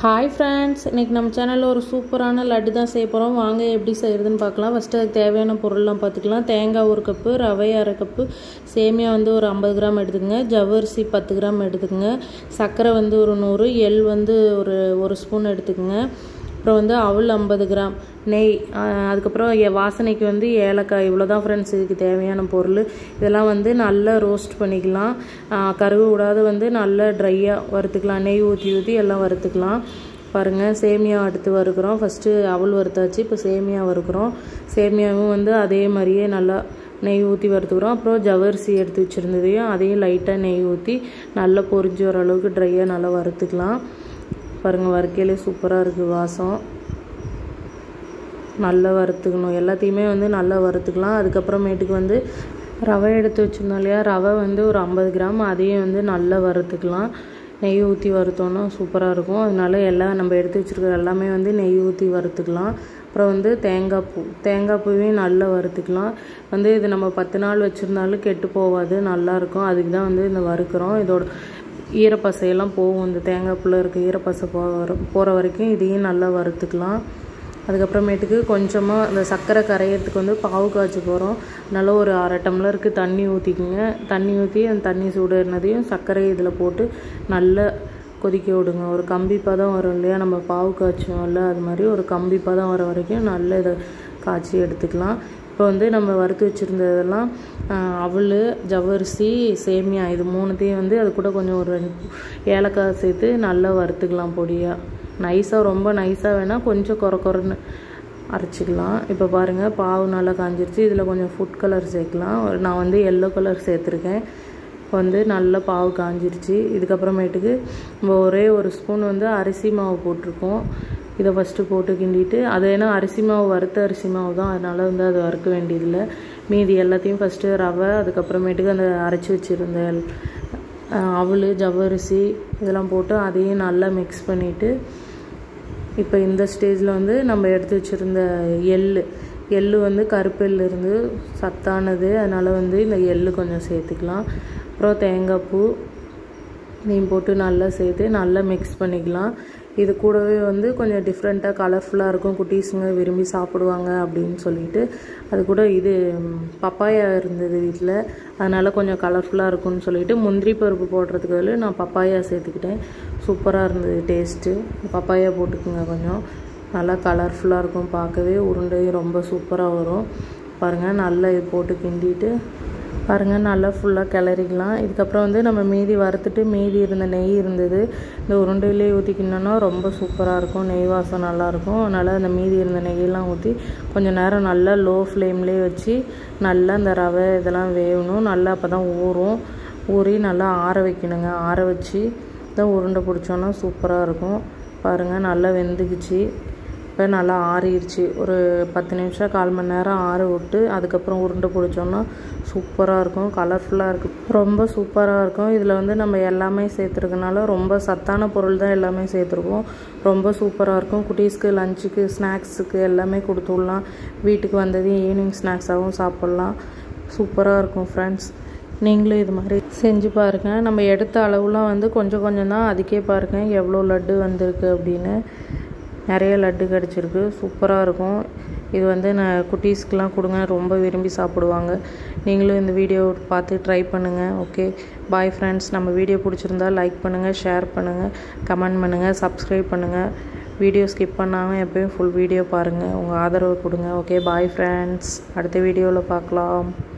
hi friends இன்றைக்கி நம்ம சேனலில் ஒரு சூப்பரான லட்டு தான் செய்ய போகிறோம் வாங்க எப்படி செய்கிறதுன்னு பார்க்கலாம் ஃபஸ்ட்டு அதுக்கு தேவையான பொருள்லாம் பார்த்துக்கலாம் தேங்காய் ஒரு கப்பு ரவை அரை கப்பு சேமியா வந்து ஒரு ஐம்பது கிராம் எடுத்துக்கங்க ஜவ்வரிசி பத்து கிராம் எடுத்துக்கங்க சர்க்கரை வந்து ஒரு நூறு எள் வந்து ஒரு ஒரு ஸ்பூன் எடுத்துக்கங்க அப்புறம் வந்து அவல் ஐம்பது கிராம் நெய் ஆஹ் அதுக்கப்புறம் எ- வாசனைக்கு வந்து ஏலக்காய் இவ்வளோ தான் ஃப்ரெண்ட்ஸ் இதுக்கு தேவையான பொருள் இதெல்லாம் வந்து நல்லா ரோஸ்ட் பண்ணிக்கலாம் ஆஹ் கருகு விடாத வந்து நல்லா ட்ரையாக வறுத்துக்கலாம் நெய் ஊற்றி ஊற்றி எல்லாம் வறுத்துக்கலாம் பாருங்கள் சேமியா எடுத்து வறுக்கிறோம் ஃபஸ்ட்டு அவல் வறுத்தாச்சு இப்போ சேமியா வறுக்கிறோம் சேமியாவும் வந்து அதே மாதிரியே நல்லா நெய் ஊற்றி வறுத்துக்கிறோம் அப்புறம் ஜவ்வரிசி எடுத்து வச்சுருந்ததையும் அதையும் லைட்டாக நெய் ஊற்றி நல்லா பொரிஞ்சு வர அளவுக்கு ட்ரையாக நல்லா வறுத்துக்கலாம் பாருங்கள் வறுக்கையிலே சூப்பராக இருக்குது வாசம் நல்லா வறுத்துக்கணும் எல்லாத்தையுமே வந்து நல்லா வறுத்துக்கலாம் அதுக்கப்புறமேட்டுக்கு வந்து ரவை எடுத்து வச்சுருந்தோம் இல்லையா ரவை வந்து ஒரு ஐம்பது கிராம் அதையும் வந்து நல்லா வறுத்துக்கலாம் நெய் ஊற்றி வறுத்தோன்னா சூப்பராக இருக்கும் அதனால எல்லாம் நம்ம எடுத்து வச்சுருக்க எல்லாமே வந்து நெய் ஊற்றி வறுத்துக்கலாம் அப்புறம் வந்து தேங்காய் பூ தேங்காய் பூவையும் நல்லா வறுத்துக்கலாம் வந்து இது நம்ம பத்து நாள் வச்சுருந்தாலும் கெட்டு போகாது நல்லாயிருக்கும் அதுக்கு தான் வந்து இந்த வறுக்கிறோம் இதோட ஈரப்பசையெல்லாம் போகும் இந்த தேங்காய் பூவில் இருக்க ஈரப்பசை போகிற போகிற வரைக்கும் இதையும் நல்லா வறுத்துக்கலாம் அதுக்கப்புறமேட்டுக்கு கொஞ்சமாக அந்த சர்க்கரை கரையிறதுக்கு வந்து பாவு காய்ச்ச போகிறோம் நல்லா ஒரு அரை டம்ளருக்கு தண்ணி ஊற்றிக்குங்க தண்ணி ஊற்றி அந்த தண்ணி சூடுனதையும் சர்க்கரை இதில் போட்டு நல்லா கொதிக்க விடுங்க ஒரு கம்பி பதம் வரும் இல்லையா நம்ம பாவு காய்ச்சுவோம்ல அது மாதிரி ஒரு கம்பி பதம் வர வரைக்கும் நல்லா இதை காய்ச்சி எடுத்துக்கலாம் இப்போ வந்து நம்ம வறுத்து வச்சுருந்ததெல்லாம் அவல் ஜவ்வரிசி சேமியா இது மூணுத்தையும் வந்து அது கூட கொஞ்சம் ஒரு ரெண்டு ஏலக்காய் சேர்த்து நல்லா வறுத்துக்கலாம் பொடியாக நைஸாக ரொம்ப நைஸாக வேணால் கொஞ்சம் குறை குறைன்னு அரைச்சிக்கலாம் இப்போ பாருங்கள் பாவு நல்லா காஞ்சிருச்சு இதில் கொஞ்சம் ஃபுட் கலர் சேர்க்கலாம் ஒரு- நான் வந்து எல்லோ கலர் சேர்த்துருக்கேன் இப்போ வந்து நல்லா பாவு காஞ்சிருச்சு இதுக்கப்புறமேட்டுக்கு நம்ம ஒரே ஒரு ஸ்பூன் வந்து அரிசி மாவு போட்டிருக்கோம் இதை ஃபஸ்ட்டு போட்டு கிண்டிட்டு அது ஏன்னா அரிசி மாவு வறுத்த அரிசி மாவு தான் அதனால் வந்து அது வறுக்க வேண்டியதில்லை மீதி எல்லாத்தையும் ஃபஸ்ட்டு ரவை அதுக்கப்புறமேட்டுக்கு அந்த அரைச்சி வச்சுருந்த அஹ், அவல் ஜவ்வரிசி இதெல்லாம் போட்டு அதையும் நல்லா மிக்ஸ் பண்ணிவிட்டு இப்போ இந்த ஸ்டேஜில் வந்து நம்ம எடுத்து வச்சுருந்த எள்ளு எள்ளு வந்து கருப்பெள்ளு இருந்து சத்தானது அதனால் வந்து இந்த எள்ளு கொஞ்சம் சேர்த்துக்கலாம் அப்புறம் தேங்காய் பூ இதையும் போட்டு நல்லா சேர்த்து நல்லா மிக்ஸ் பண்ணிக்கலாம் இது கூடவே வந்து கொஞ்சம் டிஃப்ரெண்ட்டாக கலர்ஃபுல்லாக இருக்கும் குட்டீஸுங்க விரும்பி சாப்பிடுவாங்க அப்படின்னு சொல்லிட்டு அது கூட இது ம், பப்பாயா இருந்தது வீட்டில் அதனால் கொஞ்சம் கலர்ஃபுல்லாக இருக்கும்னு சொல்லிட்டு முந்திரி பருப்பு போடுறதுக்கு பதிலா நான் பப்பாயா சேர்த்துக்கிட்டேன் சூப்பராக இருந்தது டேஸ்ட்டு பப்பாயா போட்டுக்குங்க கொஞ்சம் நல்லா கலர்ஃபுல்லாக இருக்கும் பார்க்கவே உருண்டையும் ரொம்ப சூப்பராக வரும் பாருங்கள் நல்லா இது போட்டு கிண்டிட்டு பாருங்கள் நல்லா ஃபுல்லாக கிளறிக்கலாம் இதுக்கப்புறம் வந்து நம்ம மீதி வறுத்துட்டு மீதி இருந்த நெய் இருந்தது இந்த உருண்டையிலே ஊற்றிக்கினோன்னா ரொம்ப சூப்பராக இருக்கும் நெய் வாசம் நல்லாயிருக்கும் அதனால் அந்த மீதி இருந்த நெய்யெல்லாம் ஊற்றி கொஞ்சம் நேரம் நல்லா லோ ஃப்ளேம்லேயே வச்சு நல்லா அந்த ரவை இதெல்லாம் வேகணும் நல்லா அப்போ தான் ஊறும் ஊறி நல்லா ஆற வைக்கணுங்க ஆற வச்சு தான் உருண்டை பிடிச்சோன்னா சூப்பராக இருக்கும் பாருங்கள் நல்லா வெந்துக்குச்சு இப்போ நல்லா ஆறிடுச்சு ஒரு பத்து நிமிஷம் கால் மணி நேரம் ஆற விட்டு அதுக்கப்புறம் உருண்டை பிடிச்சோன்னா சூப்பராக இருக்கும் கலர்ஃபுல்லாக இருக்கும் ரொம்ப சூப்பராக இருக்கும் இதில் வந்து நம்ம எல்லாமே சேர்த்துருக்கனால ரொம்ப சத்தான பொருள் தான் எல்லாமே சேர்த்துருக்கோம் ரொம்ப சூப்பராக இருக்கும் குட்டீஸ்க்கு லஞ்சுக்கு ஸ்நாக்ஸுக்கு எல்லாமே கொடுத்து விடலாம் வீட்டுக்கு வந்ததையும் ஈவினிங் ஸ்நாக்ஸாகவும் சாப்பிட்லாம் சூப்பராக இருக்கும் ஃப்ரெண்ட்ஸ் நீங்களும் இது மாதிரி செஞ்சு பாருங்கள் நம்ம எடுத்த அளவுலாம் வந்து கொஞ்சம் கொஞ்சம் தான் அதுக்கே பாருங்கள் எவ்வளோ லட்டு வந்திருக்கு அப்படின்னு நிறைய லட்டு கிடச்சிருக்கு சூப்பராக இருக்கும் இது வந்து நான் குட்டீஸ்க்கெலாம் கொடுங்க ரொம்ப விரும்பி சாப்பிடுவாங்க நீங்களும் இந்த வீடியோ பார்த்து ட்ரை பண்ணுங்கள் ஓகே பாய் ஃப்ரெண்ட்ஸ் நம்ம வீடியோ பிடிச்சிருந்தா லைக் பண்ணுங்கள் ஷேர் பண்ணுங்கள் கமெண்ட் பண்ணுங்கள் சப்ஸ்கிரைப் பண்ணுங்கள் வீடியோ ஸ்கிப் பண்ணாமல் எப்பயும் ஃபுல் வீடியோ பாருங்கள் உங்கள் ஆதரவு கொடுங்க ஓகே பாய் ஃப்ரெண்ட்ஸ் அடுத்த வீடியோவில் பார்க்கலாம்